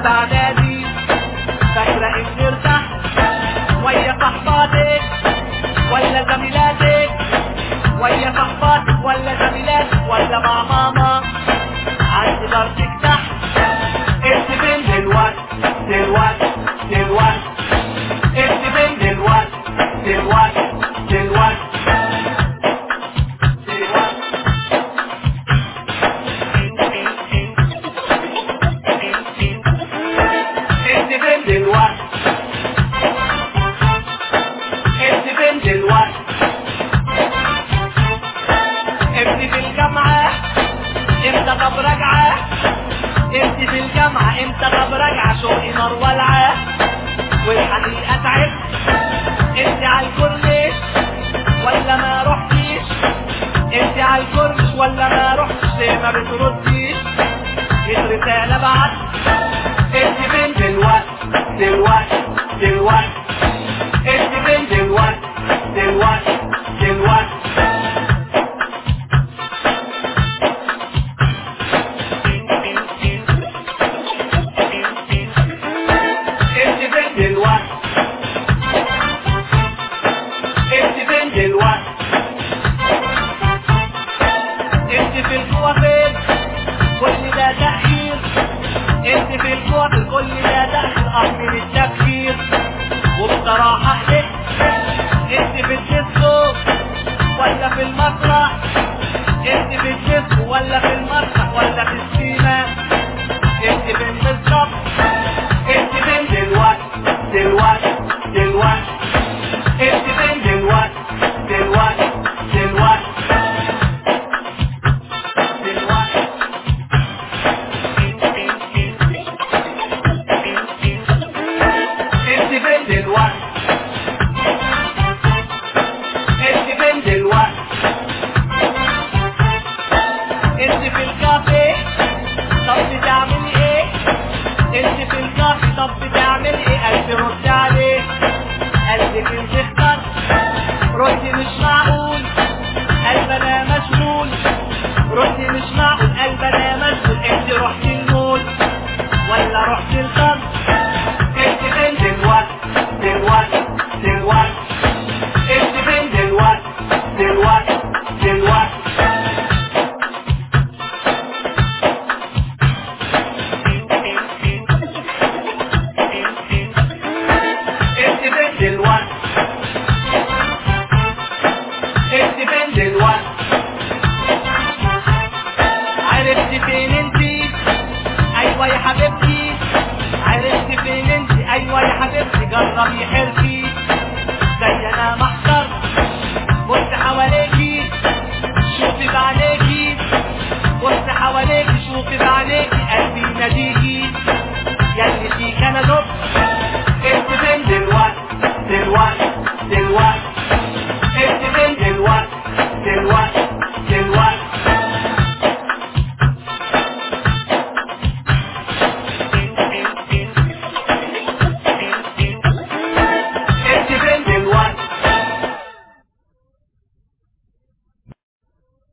تالتة اعدادي فاكرة اني ارتحت ويا صحباتك ولا زميلاتك ويا صحباتك ولا زميلاتك ولا مع ماما عندي جارتك تحت انت فين دلوقتي دلوقتي دلوقتي انت فين دلوقتي دلوقتي دلوقتي دلوقتي انت فين دلوقتي انت فين دلوقتي ابني في الجامعة امتى طب راجعة انت في الجامعة امتى طب راجعة شوقي نار والعة والحقيقة تعبت انت على الكورنيش ولا ما رحتيش انت على الكورنيش ولا ما رحتيش ليه ما بترديش جيت رسالة بعت انت فين دلوقتي دلوقتي دلوقتي انت فين دلوقتي دلوقتي دلوقتي انت فين دلوقتي انت فين دلوقتي انت في الكوافير كل ده تأخير انت في الكوافير كل ده تأخير اصل التفكير وبصراحة حلت انت في الديسكو ولا في المسرح انت في الديسكو ولا في المسرح ولا في السينما انت فين بالظبط انت فين دلوقتي دلوقتي دلوقتي انت فين دلوقتي دلوقتي دلوقتي دلوقتي انت فين دلوقتي انت فين دلوقتي انت في الكافيه طب بتعملي ايه انت في الكافي طب بتعملي ايه قلبي رد عليه قلبك انت اخترت ردي مش معقول قلب انا مشغول ردي مش معقول قلب انا مشغول انت رحتي المول ولا رحتي القلب انت فين دلوقتي دلوقتي دلوقتي انت فين دلوقتي دلوقتي دلوقتي انت فين دلوقتي انت فين دلوقتي عرفت فين انت ايوه يا حبيبتي عرفت فين انت ايوه يا حبيبتي جربي حلو